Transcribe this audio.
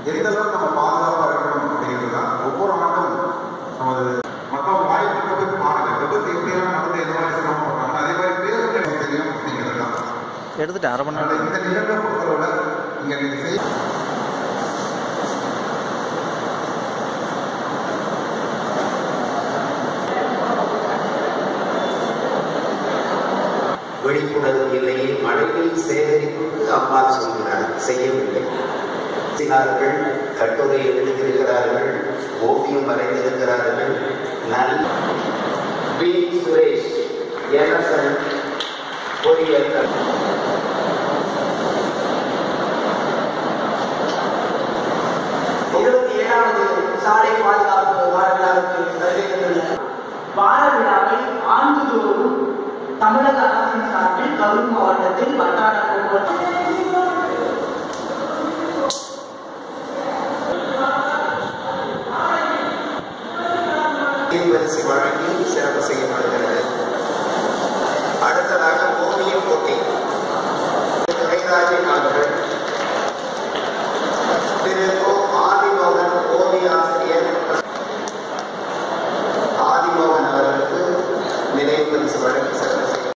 எந்த அளவுக்கு நம்ம பாதுகாப்பா இருக்கணும் அப்படிங்கிறது தான் ஒவ்வொரு ஆண்டும் நமது மற்றவங்க வாய்ப்பு போய் பாருங்க விபத்து எப்படியெல்லாம் நடந்து எந்த மாதிரி சிரமப்படுறாங்க அதே மாதிரி பேருந்து தெரியும் அப்படிங்கிறது தான் எடுத்துட்டு அரை மணி அதனால நேரம் இந்த நிகழ்வை பொறுத்தளவுல இங்க நீங்க செய்ய விழிப்புணர்வு இல்லை மழைநீர் சேகரிப்புக்கு அம்மா சொல்கிறார் செய்யவில்லை பேசினார்கள் கட்டுரை எழுதியிருக்கிறார்கள் ஓவியம் வரைந்திருக்கிறார்கள் நல்ல பி சுரேஷ் என்எஸ்என் பொறியியல் கல்லூரி.